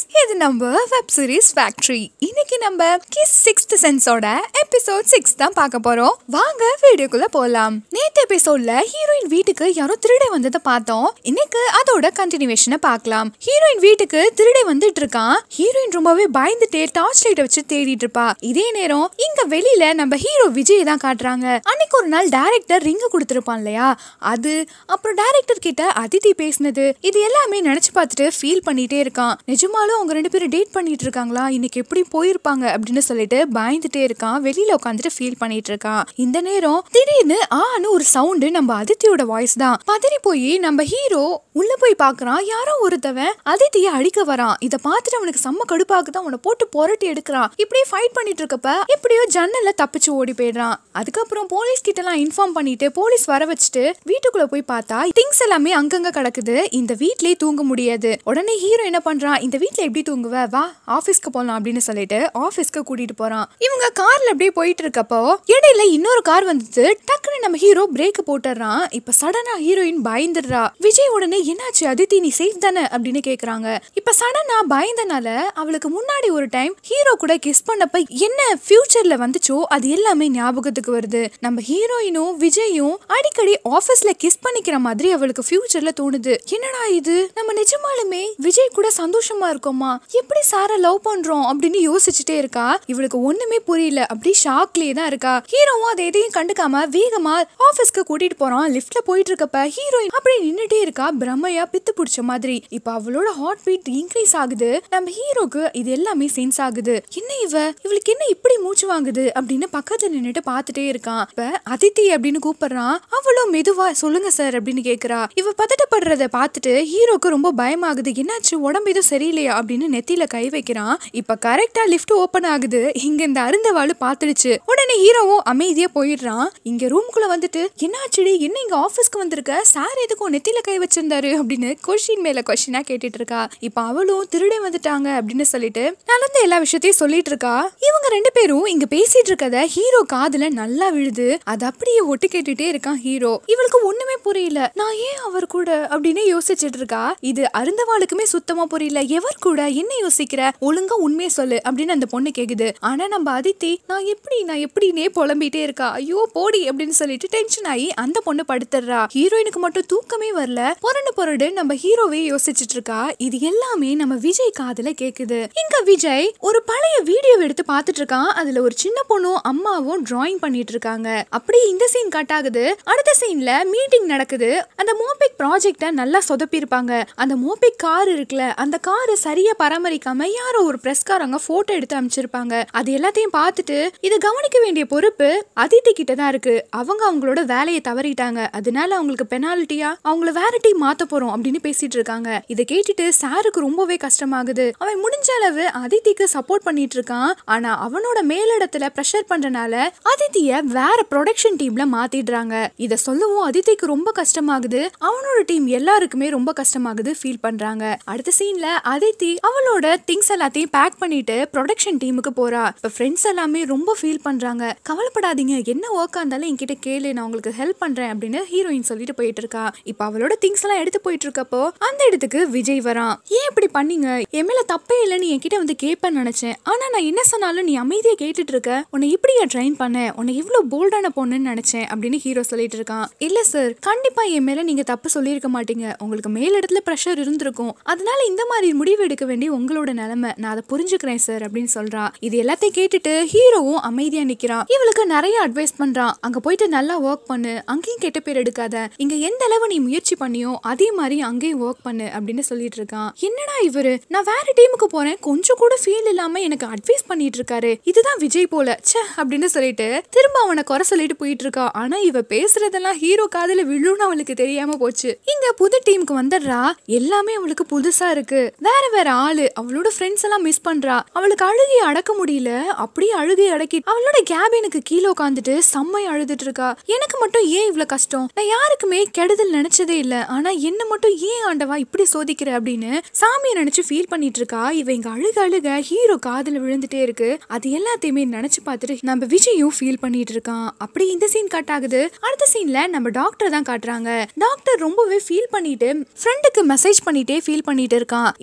இது நம்ம web series factory இன்னைக்கு நம்ம கிஸ் சிக்ஸ்த் சென்ஸோட எபிசோட் சிக்ஸ் தான் பார்க்க போறோம் வாங்க வீடியோக்குள்ள போலாம் நேத்து எபிசோட்ல ஹீரோயின் வீட்டுக்கு யாரோ திருடை வந்ததை பார்த்தோம் இன்னைக்கு அதோட கண்டினியூவேஷனை பார்க்கலாம் ஹீரோயின் வீட்டுக்கு திருடை வந்துட்டு இருக்கான் ஹீரோயின் ரொம்பவே பயந்துட்டே டார்ச் லைட்டை வச்சு தேடிட்டு இருப்பா இதே நேரம் இங்க வெளியில நம்ம ஹீரோ விஜய் தான் காட்டுறாங்க அன்னைக்கு ஒரு நாள் டைரக்டர் ரிங்கு கொடுத்துருப்பான் இல்லையா அது அப்புறம் டைரக்டர் கிட்ட அதித்தி பேசினது இது எல்லாமே நினைச்சு பார்த்துட்டு ஃபீல் பண்ணிட்டே இருக்கான் நிஜமாலும் அவங்க ரெண்டு பேரும் டேட் பண்ணிட்டு இருக்காங்களா இன்னைக்கு எப்படி போயிருப்பாங்க அப்படின்னு சொல்லிட்டு பயந்துட்டே இருக்கான் வெளியில உட்காந்துட்டு ஃபீல் பண்ணிட்டு இருக்கான் இந்த நேரம் திடீர்னு ஆன்னு ஒரு சவுண்டு நம்ம அதித்தியோட வாய்ஸ் தான் பதறி போய் நம்ம ஹீரோ உள்ள போய் பார்க்கறான் யாரோ ஒருத்தவன் அதித்திய அடிக்க வரான் இத பார்த்துட்டு அவனுக்கு செம்ம கடுப்பாக்கு தான் அவனை போட்டு புரட்டி எடுக்கிறான் இப்படியே ஃபைட் பண்ணிட்டு இருக்கப்ப எப்படியோ ஜன்னல்ல தப்பிச்சு ஓடி போயிடுறான் அதுக்கப்புறம் போலீஸ் கிட்ட எல்லாம் இன்ஃபார்ம் பண்ணிட்டு போலீஸ் வர வச்சுட்டு வீட்டுக்குள்ள போய் பார்த்தா திங்ஸ் எல்லாமே அங்கங்க கிடக்குது இந்த வீட்லயே தூங்க முடியாது உடனே ஹீரோ என்ன பண்றான் இந்த வீட்ல எப்படி தூங்குவ வா ஆபீஸ்க்கு போலாம் அப்படின்னு சொல்லிட்டு ஆபீஸ்க்கு கூட்டிட்டு போறான் இவங்க கார்ல அப்படியே போயிட்டு இருக்கப்போ இடையில இன்னொரு கார் வந்தது டக்குன்னு நம்ம ஹீரோ பிரேக் போட்டுறான் இப்ப சடனா ஹீரோயின் பயந்துடுறா விஜய் உடனே என்னாச்சு அதித்தி நீ சேஃப் தானே அப்படின்னு கேக்குறாங்க இப்ப சடனா பயந்தனால அவளுக்கு முன்னாடி ஒரு டைம் ஹீரோ கூட கிஸ் பண்ணப்ப என்ன ஃபியூச்சர்ல வந்துச்சோ அது எல்லாமே ஞாபகத்துக்கு வருது நம்ம ஹீரோயினும் விஜயும் அடிக்கடி ஆபீஸ்ல கிஸ் பண்ணிக்கிற மாதிரி அவளுக்கு ஃபியூச்சர்ல தோணுது என்னடா இது நம்ம நிஜமாலுமே விஜய் கூட சந்தோஷமா இருக்கோமா எப்படி சார லவ் பண்றோம் அப்படின்னு யோசிச்சுட்டே இருக்கா இவளுக்கு ஒண்ணுமே புரியல அப்படி ஷாக்லயே தான் இருக்கா ஹீரோவும் அதை எதையும் கண்டுக்காம வேகமா ஆபீஸ்க்கு கூட்டிட்டு போறான் லிஃப்ட்ல போயிட்டு இருக்கப்ப ஹீரோயின் அப்படியே நின்னுட்டே இருக்கா பிரம்மையா பித்து பிடிச்ச மாதிரி இப்ப அவளோட ஹார்ட் பீட் இன்க்ரீஸ் ஆகுது நம்ம ஹீரோக்கு இது எல்லாமே சென்ஸ் ஆகுது என்ன இவ இவளுக்கு என்ன இப்படி மூச்சு வாங்குது அப்படின்னு பக்கத்துல நின்னுட்டு பார்த்துட்டே இருக்கான் இப்ப அதித்தி அப்படின்னு கூப்பிடுறான் அவளும் மெதுவா சொல்லுங்க சார் அப்படின்னு கேக்குறா இவ பதட்டப்படுறத பார்த்துட்டு ஹீரோக்கு ரொம்ப பயமாகுது என்னாச்சு உடம்பு எதுவும் சரியில்லையா அப்படின்னு நெத்தியில கை வைக்கிறான் இப்ப கரெக்டா லிஃப்ட் ஓபன் ஆகுது இங்க இந்த அருந்தவாளு பார்த்துடுச்சு உடனே ஹீரோவும் அமைதியா போயிடுறான் இங்க ரூம்குள்ள வந்துட்டு என்னாச்சுடி என்ன இங்க ஆபீஸ்க்கு வந்திருக்க சார் எதுக்கும் நெத்தியில கை வச்சிருந்தாரு அப்படின்னு கொஸ்டின் மேல கொஸ்டினா கேட்டுட்டு இருக்கா இப்ப அவளும் திருடே வந்துட்டாங்க அப்படின்னு சொல்லிட்டு நடந்த எல்லா விஷயத்தையும் சொல்லிட்டு இருக்கா இவங்க ரெண்டு பேரும் இங்க பேசிட்டு இருக்கத ஹீரோ காதுல நல்லா விழுது அது அப்படியே ஒட்டு கேட்டுட்டே இருக்கான் ஹீரோ இவளுக்கு ஒண்ணுமே புரியல நான் ஏன் அவர் கூட அப்படின்னு யோசிச்சுட்டு இருக்கா இது அருந்தவாளுக்குமே சுத்தமா புரியல எவர் கூட என்ன யோசிக்கிற ஒழுங்கா உண்மையை சொல்லு அப்படின்னு அந்த பொண்ணு கேக்குது ஆனா நம்ம அதித்தி நான் எப்படி நான் எப்படின்னே புலம்பிட்டே இருக்கா ஐயோ போடி அப்படின்னு சொல்லிட்டு டென்ஷன் ஆகி அந்த பொண்ணு படுத்துடுறா ஹீரோயினுக்கு மட்டும் தூக்கமே வரல பொறண்டு பொறடு நம்ம ஹீரோவே யோசிச்சுட்டு இருக்கா இது எல்லாமே நம்ம விஜய் காதுல கேக்குது இங்க விஜய் ஒரு பழைய வீடியோ எடுத்து பார்த்துட்டு இருக்கான் அதுல ஒரு சின்ன பொண்ணும் அம்மாவும் டிராயிங் பண்ணிட்டு இருக்காங்க அப்படியே இந்த சீன் கட் ஆகுது அடுத்த சீன்ல மீட்டிங் நடக்குது அந்த மோபிக் ப்ராஜெக்ட நல்லா சொதப்பி இருப்பாங்க அந்த மோபிக் கார் இருக்குல்ல அந்த காரை சரியா பராமரிக்காம யாரோ ஒரு பிரஸ்காரங்க போட்டோ எடுத்து அமைச்சிருப்பாங்க அது எல்லாத்தையும் பார்த்துட்டு இதை கவனிக்க வேண்டிய பொறுப்பு அதித்தி கிட்ட தான் இருக்கு அவங்க அவங்களோட வேலையை தவறிட்டாங்க அதனால அவங்களுக்கு பெனால்ட்டியா அவங்கள வேற டீம் மாத்த போறோம் அப்படின்னு பேசிட்டு இருக்காங்க இதை கேட்டுட்டு சாருக்கு ரொம்பவே கஷ்டமாகுது அவன் முடிஞ்ச அளவு அதித்திக்கு சப்போர்ட் பண்ணிட்டு இருக்கான் ஆனா அவனோட மேலிடத்துல ப்ரெஷர் பண்றனால அதித்திய வேற ப்ரொடக்ஷன் டீம்ல மாத்திடுறாங்க இத சொல்லவும் அதித்திக்கு ரொம்ப கஷ்டமாகுது அவனோட டீம் எல்லாருக்குமே ரொம்ப கஷ்டமாகுது ஃபீல் பண்றாங்க அடுத்த சீன்ல அதித்தி அவளோட திங்ஸ் எல்லாத்தையும் பேக் பண்ணிட்டு ப்ரொடக்ஷன் டீமுக்கு போறா இப்ப ஃப்ரெண்ட்ஸ் எல்லாமே ரொம்ப ஃபீல் பண்றாங்க கவலைப்படாதீங்க என்ன ஒர்க்கா இருந்தாலும் என்கிட்ட கேளு நான் உங்களுக்கு ஹெல்ப் பண்றேன் அப்படின்னு ஹீரோயின் சொல்லிட்டு போயிட்டு இருக்கா இப்ப அவளோட திங்ஸ் எல்லாம் எடுத்து போயிட்டு இருக்கப்போ அந்த இடத்துக்கு விஜய் வரான் ஏன் இப்படி பண்ணீங்க என் மேல தப்பே இல்லைன்னு என்கிட்ட வந்து கேட்பேன்னு நினைச்சேன் ஆனா நான் என்ன சொன்னாலும் நீ அமைதியா கேட்டுட்டு இருக்க உன்னை இப்படியா ட்ரைன் பண்ண உன்னை இவ்வளவு போல்டான பொண்ணுன்னு நினைச்சேன் அப்படின்னு ஹீரோ சொல்லிட்டு இருக்கான் இல்ல சார் கண்டிப்பா என் மேல நீங்க தப்பு சொல்லியிருக்க மாட்டீங்க உங்களுக்கு மேல் இடத்துல ப்ரெஷர் இருந்திருக்கும் அதனால இந்த மாதிரி முடிவு எடுக்க வேண்டிய உங்களோட நிலைமை நான் அதை புரிஞ்சுக்கிறேன் சார் அப்படின்னு சொல்றா இது எல்லாத்தையும் கேட்டுட்டு ஹீரோவும் அமைதியா நிக்கிறான் இவளுக்கு நிறைய அட்வைஸ் பண்றான் அங்க போயிட்டு நல்லா ஒர்க் பண்ணு அங்கேயும் கெட்ட பேர் எடுக்காத இங்க எந்த அளவு நீ முயற்சி பண்ணியோ அதே மாதிரி அங்கேயும் ஒர்க் பண்ணு அப்படின்னு சொல்லிட்டு இருக்கான் என்னடா இவரு நான் வேற டீமுக்கு போறேன் கொஞ்சம் கூட ஃபீல் இல்லாம எனக்கு அட்வைஸ் பண்ணிட்டு இருக்காரு இதுதான் விஜய் போல ச்சே அப்படின்னு சொல்லிட்டு திரும்ப அவனை குறை சொல்லிட்டு போயிட்டு இருக்கா ஆனா இவ பேசுறதெல்லாம் ஹீரோ காதுல விழுன்னு அவளுக்கு தெரியாம போச்சு இங்க புது டீமுக்கு வந்துடுறா எல்லாமே அவளுக்கு புதுசா இருக்கு வேற வேற ஆளு அவளோட ஃப்ரெண்ட்ஸ் எல்லாம் மிஸ் பண்றா அவளுக்கு அழுகையை அடக்க முடியல அப்படியே அழுகையை அடக்கி அவளோட கேபினுக்கு கீழே உட்காந்துட்டு செம்மை அழுதுட்டு இருக்கா எனக்கு மட்டும் ஏன் இவ்வளவு கஷ்டம் நான் யாருக்குமே கெடுதல் நினைச்சதே இல்ல ஆனா என்ன மட்டும் ஏன் ஆண்டவா இப்படி சோதிக்கிற அப்படின்னு சாமியை நினைச்சு ஃபீல் பண்ணிட்டு இருக்கா இவ இங்க அழுக அழுக ஹீரோ காதுல விழுந்துட்டே இருக்கு அது எல்லாத்தையுமே நினைச்சு பார்த்துட்டு நம்ம விஜயும் ஃபீல் பண்ணிட்டு இருக்கான் அப்படி இந்த சீன் கட் ஆகுது அடுத்த சீன்ல நம்ம டாக்டர் தான் காட்டுறாங்க டாக்டர் ரொம்பவே ஃபீல் பண்ணிட்டு ஃப்ரெண்டுக்கு மெசேஜ் பண்ணிட்டே ஃபீல் பண்ணிட்டு இருக்கான் இந்த நேரம்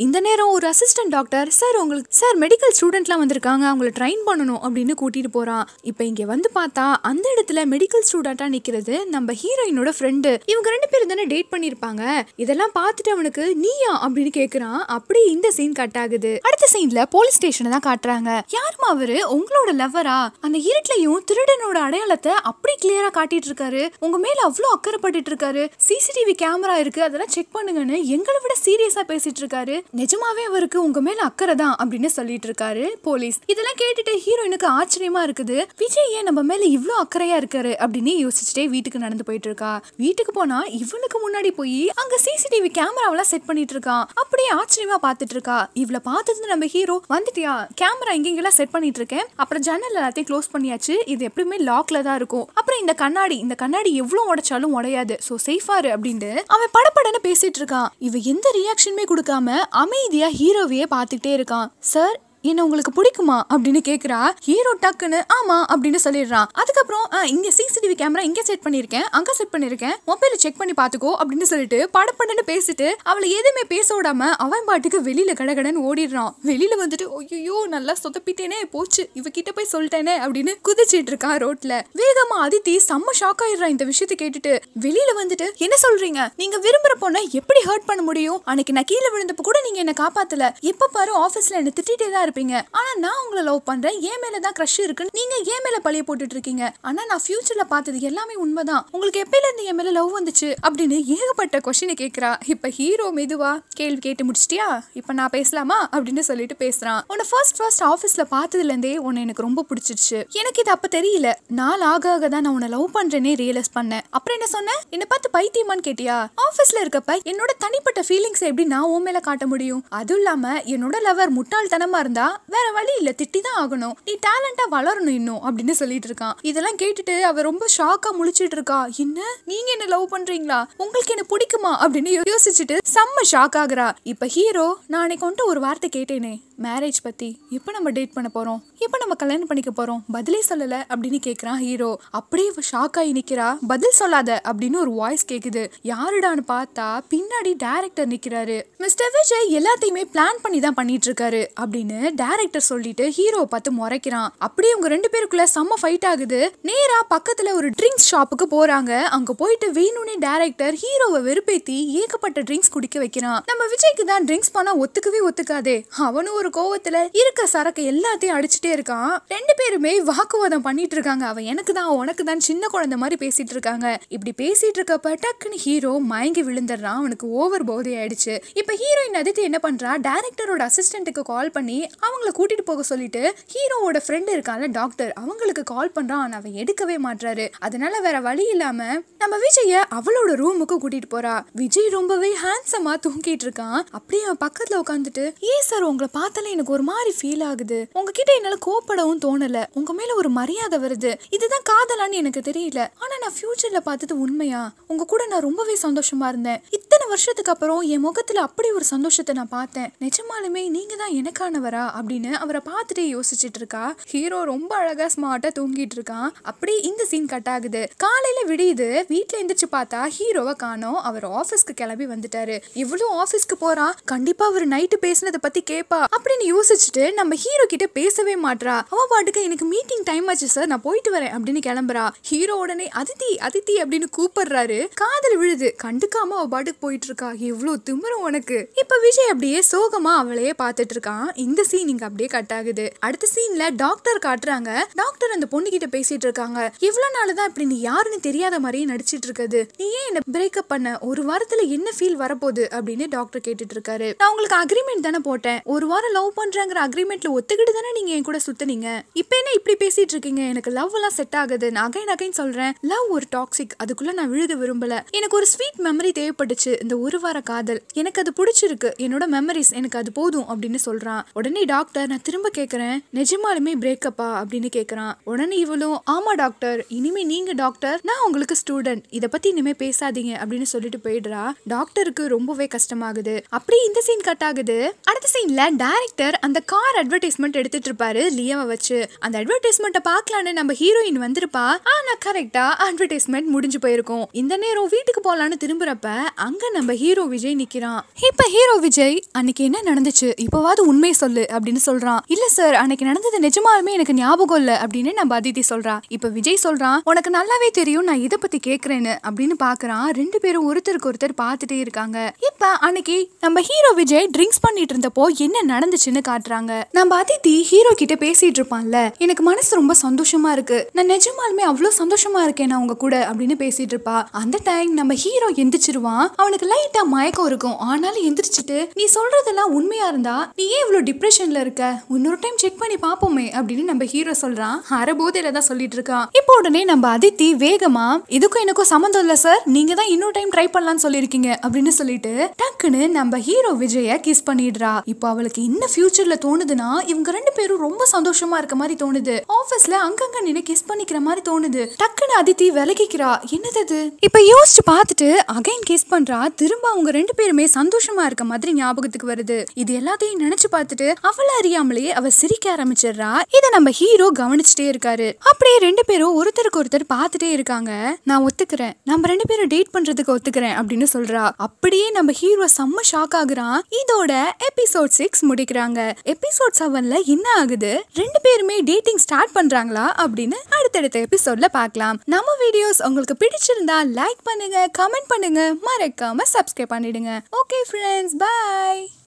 அப்புறம் ஒரு அசிஸ்டன்ட் டாக்டர் சார் உங்களுக்கு சார் மெடிக்கல் ஸ்டூடெண்ட்லாம் வந்திருக்காங்க அவங்கள ட்ரைன் பண்ணணும் அப்படின்னு கூட்டிட்டு போறான் இப்போ இங்க வந்து பார்த்தா அந்த இடத்துல மெடிக்கல் ஸ்டூடெண்டா நிக்கிறது நம்ம ஹீரோயினோட ஃப்ரெண்டு இவங்க ரெண்டு பேரும் தானே டேட் பண்ணிருப்பாங்க இதெல்லாம் பார்த்துட்டு அவனுக்கு நீயா அப்படின்னு கேக்குறான் அப்படி இந்த சீன் கட் ஆகுது அடுத்த சீன்ல போலீஸ் ஸ்டேஷனை தான் காட்டுறாங்க யாருமா அவரு உங்களோட லவ்வரா அந்த இருட்லயும் திருடனோட அடையாளத்தை அப்படி கிளியரா காட்டிட்டு இருக்காரு உங்க மேல அவ்வளவு அக்கறைப்பட்டுட்டு இருக்காரு சிசிடிவி கேமரா இருக்கு அதெல்லாம் செக் பண்ணுங்கன்னு எங்களை விட சீரியஸா பேசிட்டு இருக்காரு நிஜமாவே அவருக்கு உங்க மேல அக்கறை தான் அப்படின்னு சொல்லிட்டு இருக்காரு போலீஸ் இதெல்லாம் கேட்டுட்டு ஹீரோயினுக்கு ஆச்சரியமா இருக்குது விஜய் ஏன் நம்ம மேல இவ்ளோ அக்கறையா இருக்காரு அப்படின்னு யோசிச்சுட்டே வீட்டுக்கு நடந்து போயிட்டு இருக்கா வீட்டுக்கு போனா இவனுக்கு முன்னாடி போய் அங்க சிசிடிவி கேமராவெல்லாம் செட் பண்ணிட்டு இருக்கான் அப்படியே ஆச்சரியமா பார்த்துட்டு இருக்கா இவளை பார்த்தது நம்ம ஹீரோ வந்துட்டியா கேமரா எங்கெங்கெல்லாம் செட் பண்ணிட்டு இருக்கேன் அப்புறம் ஜன்னல் எல்லாத்தையும் க்ளோஸ் பண்ணியாச்சு இது எப்பவுமே லாக்ல தான் இருக்கும் அப்புறம் இந்த கண்ணாடி இந்த கண்ணாடி எவ்வளவு உடைச்சாலும் உடையாது சோ சேஃபாரு அப்படின்ட்டு அவன் படபடன்னு பேசிட்டு இருக்கான் இவ எந்த ரியாக்ஷனுமே கொடுக்காம அமைதியா ஹீரோவையே பார்த்துக்கிட்டே இருக்கான் சார் என்ன உங்களுக்கு பிடிக்குமா அப்படின்னு கேக்குறா ஹீரோ டக்குன்னு ஆமா அப்படின்னு சொல்லிடுறான் அதுக்கப்புறம் "ஆ, இங்க சிசிடிவி கேமரா இங்க செட் பண்ணிருக்கேன் அங்க செட் பண்ணிருக்கேன் மொபைல செக் பண்ணி பாத்துக்கோ அப்படின்னு சொல்லிட்டு படப்படன்னு பேசிட்டு அவளை எதுவுமே பேச விடாம அவன் பாட்டுக்கு வெளியில கடகடன்னு ஓடிடுறான் வெளியில வந்துட்டு ஐயோ நல்லா சொதப்பிட்டேனே போச்சு இவகிட்ட போய் சொல்லிட்டேனே அப்படின்னு குதிச்சிட்டு இருக்கான் ரோட்ல வேகமா அதித்தி செம்ம ஷாக் ஆயிடுறான் இந்த விஷயத்தை கேட்டுட்டு வெளியில வந்துட்டு என்ன சொல்றீங்க நீங்க விரும்புற பொண்ணை எப்படி ஹர்ட் பண்ண முடியும் அன்னைக்கு நான் கீழே விழுந்தப்ப கூட நீங்க என்ன காப்பாத்தல எப்ப பாரு ஆபீஸ்ல என்ன திட்டிட்டே தான் இருப்பீங்க ஆனா நான் உங்களை லவ் பண்றேன் என் மேல தான் க்ரஷ் இருக்குன்னு நீங்க என் மேல பழிய போட்டுட்டு இருக்கீங்க ஆனா நான் ஃபியூச்சர்ல பார்த்தது எல்லாமே உண்மைதான் உங்களுக்கு எப்பயில இருந்து என் மேல லவ் வந்துச்சு அப்படின்னு ஏகப்பட்ட கொஸ்டினை கேக்குறா இப்ப ஹீரோ மெதுவா கேள்வி கேட்டு முடிச்சிட்டியா இப்ப நான் பேசலாமா அப்படின்னு சொல்லிட்டு பேசுறான் உன்னை ஃபர்ஸ்ட் ஃபர்ஸ்ட் ஆஃபீஸ்ல பார்த்ததுல இருந்தே உன்னை எனக்கு ரொம்ப பிடிச்சிருச்சு எனக்கு இது அப்ப தெரியல நாள் ஆக ஆக தான் நான் உன்னை லவ் பண்றேனே ரியலைஸ் பண்ணேன் அப்புறம் என்ன சொன்னேன் என்ன பார்த்து பைத்தியமான்னு கேட்டியா ஆஃபீஸ்ல இருக்கப்ப என்னோட தனிப்பட்ட ஃபீலிங்ஸ் எப்படி நான் உன் மேல காட்ட முடியும் அதுவும் இல்லாம என்னோட லவர் முட்டாள்தனமா இருந்தா வேற வழி இல்ல திட்டி தான் ஆகணும் நீ டேலண்டா வளரணும் இன்னும் அப்படின்னு சொல்லிட்டு இருக்கான் இதெல்லாம் கேட்டுட்டு அவ ரொம்ப ஷாக்கா முழிச்சிட்டு இருக்கா என்ன நீங்க என்ன லவ் பண்றீங்களா உங்களுக்கு என்ன பிடிக்குமா அப்படின்னு யோ- யோசிச்சுட்டு செம்ம ஷாக் ஆகுறா இப்ப ஹீரோ நான் அன்னைக்கு வந்துட்டு ஒரு வார்த்தை கேட்டேனே மேரேஜ் பத்தி எப்ப நம்ம டேட் பண்ண போறோம் எப்ப நம்ம கல்யாணம் பண்ணிக்க போறோம் பதிலே சொல்லல அப்படின்னு கேக்குறான் ஹீரோ அப்படியே ஷாக் ஆகி நிக்கிறா பதில் சொல்லாத அப்படின்னு ஒரு வாய்ஸ் கேக்குது யாருடான்னு பார்த்தா பின்னாடி டைரக்டர் நிக்கிறாரு மிஸ்டர் விஜய் எல்லாத்தையுமே பிளான் பண்ணி தான் பண்ணிட்டு இருக்காரு அப்படின்னு டைரக்டர் சொல்லிட்டு ஹீரோ பார்த்து முறைக்கிறான் அப்படியே அவங்க ரெண்டு பேருக்குள்ள செம்ம ஃபைட் ஆகுது நேரா பக்கத்துல ஒரு ட்ரிங்க்ஸ் ஷாப்புக்கு போறாங்க அங்க போயிட்டு வேணும்னே டைரக்டர் ஹீரோவை வெறுப்பேத்தி ஏகப்பட்ட ட்ரிங்க்ஸ் குடிக்க வைக்கிறான் நம்ம விஜய்க்கு தான் ட்ரிங்க்ஸ் பண்ணா ஒத்துக்கவே ஒத்துக்காதே அவனும் ஒரு கோவத்துல இருக்க சரக்கு எல்லாத்தையும் அடிச்சுட்டே இருக்கான் ரெண்டு பேருமே வாக்குவாதம் பண்ணிட்டு இருக்காங்க அவன் எனக்கு தான் உனக்கு தான் சின்ன குழந்தை மாதிரி பேசிட்டு இருக்காங்க இப்படி பேசிட்டு இருக்கப்ப டக்குன்னு ஹீரோ மயங்கி விழுந்துடுறான் அவனுக்கு ஓவர் போதை ஆயிடுச்சு இப்ப ஹீரோயின் அதித்தி என்ன பண்றா டைரக்டரோட அசிஸ்டன்ட்டுக்கு கால் பண்ணி அவங்கள கூட்டிட்டு போக சொல்லிட்டு ஹீரோவோட ஃப்ரெண்ட் இருக்கான்ல டாக்டர் அவங்களுக்கு கால் பண்றான் ஆனா அவன் எடுக்கவே மாட்றாரு அதனால வேற வழி இல்லாம நம்ம விஜய அவளோட ரூமுக்கு கூட்டிட்டு போறா விஜய் ரொம்பவே ஹேண்ட்ஸமா தூங்கிட்டு இருக்கான் அப்படியே அவன் பக்கத்துல உட்காந்துட்டு ஏன் சார் உங்களை பார்த்தாலே எனக்கு ஒரு மாதிரி ஃபீல் ஆகுது உங்ககிட்ட என்னால கோப்படவும் தோணல உங்க மேல ஒரு மரியாதை வருது இதுதான் காதலான்னு எனக்கு தெரியல ஆனா நான் ஃபியூச்சர்ல பார்த்தது உண்மையா உங்க கூட நான் ரொம்பவே சந்தோஷமா இருந்தேன் இத்தனை வருஷத்துக்கு அப்புறம் என் முகத்துல அப்படி ஒரு சந்தோஷத்தை நான் பார்த்தேன் நிஜமாலுமே நீங்க தான் எனக்கானவரா அப்படின்னு அவரை பார்த்துட்டே யோசிச்சுட்டு இருக்கா ஹீரோ ரொம்ப அழகா ஸ்மார்ட்டா தூங்கிட்டு இருக்கான் அப்படியே இந்த சீன் கட் ஆகுது காலையில விடியுது வீட்ல எந்திரிச்சு பார்த்தா ஹீரோவை காணோம் அவர் ஆபீஸ்க்கு கிளம்பி வந்துட்டாரு இவ்வளவு ஆபீஸ்க்கு போறா கண்டிப்பா அவர் நைட்டு பேசினதை பத்தி கேப்பா அப்படின்னு யோசிச்சுட்டு நம்ம ஹீரோ கிட்ட பேசவே மாட்றா அவ பாட்டுக்கு எனக்கு மீட்டிங் டைம் ஆச்சு சார் நான் போயிட்டு வரேன் அப்படின்னு கிளம்புறா ஹீரோ உடனே அதித்தி அதித்தி அப்படின்னு கூப்பிடுறாரு காதல் விழுது கண்டுக்காம அவ பாட்டுக்கு போயிட்டு இருக்கா எவ்வளவு திமிரம் உனக்கு இப்ப விஜய் அப்படியே சோகமா அவளையே பார்த்துட்டு இருக்கான் இந்த சீன் இங்க அப்படியே கட் ஆகுது அடுத்த சீன்ல டாக்டர் காட்டுறாங்க டாக்டர் அந்த பொண்ணு கிட்ட பேசிட்டு இருக்காங்க இவ்வளவு நாள் தான் இப்படி நீ யாருன்னு தெரியாத மாதிரியே நடிச்சிட்டு இருக்குது நீ ஏன் என்ன பிரேக்கப் பண்ண ஒரு வாரத்துல என்ன ஃபீல் வரப்போகுது அப்படின்னு டாக்டர் கேட்டுட்டு இருக்காரு நான் உங்களுக்கு அக்ரிமெண்ட் தானே போட்டேன் ஒரு வாரம் லவ் பண்றேங்கிற அக்ரிமெண்ட்ல ஒத்துக்கிட்டு தானே நீங்க என் கூட சுத்துனீங்க இப்ப என்ன இப்படி பேசிட்டு இருக்கீங்க எனக்கு லவ் எல்லாம் செட் ஆகுது நான் அகைன் அகைன் சொல்றேன் லவ் ஒரு டாக்ஸிக் அதுக்குள்ள நான் விழுக விரும்பல எனக்கு ஒரு ஸ்வீட் மெமரி தேவைப்பட்டுச்சு இந்த ஒரு வார காதல் எனக்கு அது பிடிச்சிருக்கு என்னோட மெமரிஸ் எனக்கு அது போதும் அப்படின்னு சொல்றான் உடனே டாக்டர் நான் திரும்ப கேக்குறேன் நிஜமாலுமே பிரேக்கப்பா அப்படின்னு கேக்குறான் உடனே இவளும் ஆமா டாக்டர் இனிமே நீங்க டாக்டர் நான் உங்களுக்கு ஸ்டூடெண்ட் இத பத்தி இனிமே பேசாதீங்க அப்படின்னு சொல்லிட்டு போயிடுறா டாக்டருக்கு ரொம்பவே கஷ்டமாகுது அப்படியே இந்த சீன் கட் ஆகுது அடுத்த சீன்ல டைரக்டர் அந்த கார் அட்வர்டைஸ்மெண்ட் எடுத்துட்டு இருப்பாரு லியாவை வச்சு அந்த அட்வர்டைஸ்மெண்ட்டை பார்க்கலான்னு நம்ம ஹீரோயின் வந்திருப்பா ஆனா கரெக்டா அட்வர்டைஸ்மெண்ட் முடிஞ்சு போயிருக்கும் இந்த நேரம் வீட்டுக்கு போலான்னு திரும்புறப்ப அங்க நம்ம ஹீரோ விஜய் நிக்கிறான் இப்ப ஹீரோ விஜய் அன்னைக்கு என்ன நடந்துச்சு இப்போவாது உண்மையை சொல்லு அப்படின்னு சொல்றான் இல்ல சார் அன்னைக்கு நடந்தது நிஜமாலுமே எனக்கு ஞாபகம் இல்ல அப்படின்னு நம்ம அதித்தி சொல்றா இப்ப விஜய் சொல்றான் உனக்கு நல்லாவே தெரியும் நான் இதை பத்தி கேக்குறேன்னு அப்படின்னு பாக்குறான் ரெண்டு பேரும் ஒருத்தருக்கு ஒருத்தர் பார்த்துட்டே இருக்காங்க இப்ப அன்னைக்கு நம்ம ஹீரோ விஜய் ட்ரிங்க்ஸ் பண்ணிட்டு இருந்தப்போ என்ன நடந்துச்சுன்னு காட்டுறாங்க நம்ம அதித்தி ஹீரோ கிட்ட பேசிட்டு இருப்பான்ல எனக்கு மனசு ரொம்ப சந்தோஷமா இருக்கு நான் நிஜமாலுமே அவ்வளவு சந்தோஷமா இருக்கேன் நான் உங்க கூட அப்படின்னு பேசிட்டு இருப்பா அந்த டைம் நம்ம ஹீரோ எந்திரிச்சிருவான் அவனுக்கு லைட்டா மயக்கம் இருக்கும் ஆனாலும் எந்திரிச்சிட்டு நீ சொல்றதெல்லாம் உண்மையா இருந்தா நீ ஏன் இவ்வளவு டிப்ரெஷன்ல இருக்க இன்னொரு டைம் செக் பண்ணி பாப்போமே அப்படின்னு நம்ம ஹீரோ சொல்றான் அறபோதையில தான் சொல்லிட்டு இருக்கான் இப்போ உடனே நம்ம அதித்தி வேகமா இதுக்கும் எனக்கும் சம்மந்தம் இல்ல சார் நீங்க தான் இன்னொரு டைம் ட்ரை பண்ணலாம்னு சொல்லியிருக்கீங்க அப்படின்னு சொல்லிட்டு டக்குன்னு நம்ம ஹீரோ விஜய கிஸ் பண்ணிடுறா இப்போ அவளுக்கு என்ன ஃபியூச்சர்ல தோணுதுன்னா இவங்க ரெண்டு பேரும் ரொம்ப சந்தோஷமா இருக்க மாதிரி தோணுது ஆபீஸ்ல அங்கங்க நின்று கிஸ் பண்ணிக்கிற மாதிரி தோணுது டக்குன்னு அதித்தி விலகிக்கிறா என்னது அது இப்ப யோசிச்சு பார்த்துட்டு அகைன் கிஸ் பண்றா திரும்ப அவங்க ரெண்டு பேருமே சந்தோஷமா இருக்க மாதிரி ஞாபகத்துக்கு வருது இது எல்லாத்தையும் நினைச்சு பார்த்துட்டு அவள அறியாமலேயே அவ சிரிக்க ஆரம்பிச்சிடுறா இத நம்ம ஹீரோ கவனிச்சுட்டே இருக்காரு அப்படியே ரெண்டு பேரும் ஒருத்தருக்கு ஒருத்தர் பார்த்துட்டே இருக்காங்க நான் ஒத்துக்கிறேன் நம்ம ரெண்டு பேரும் டேட் பண்றதுக்கு ஒத்துக்கிறேன் அப்படின்னு சொல்றா அப்படியே நம்ம ஹீரோ செம்ம ஷாக் ஆகுறான் இதோட எபிசோட் சிக்ஸ் முடிக்கிறாங்க எபிசோட் செவன்ல என்ன ஆகுது ரெண்டு பேருமே டேட்டிங் ஸ்டார்ட் பண்றாங்களா அப்படின்னு அடுத்தடுத்த எபிசோட்ல பார்க்கலாம் நம்ம வீடியோஸ் உங்களுக்கு பிடிச்சிருந்தா லைக் பண்ணுங்க கமெண்ட் பண்ணுங்க மறக்காம சப்ஸ்கிரைப் பண்ணிடுங்க ஓகே ஃப்ரெண்ட்ஸ் பை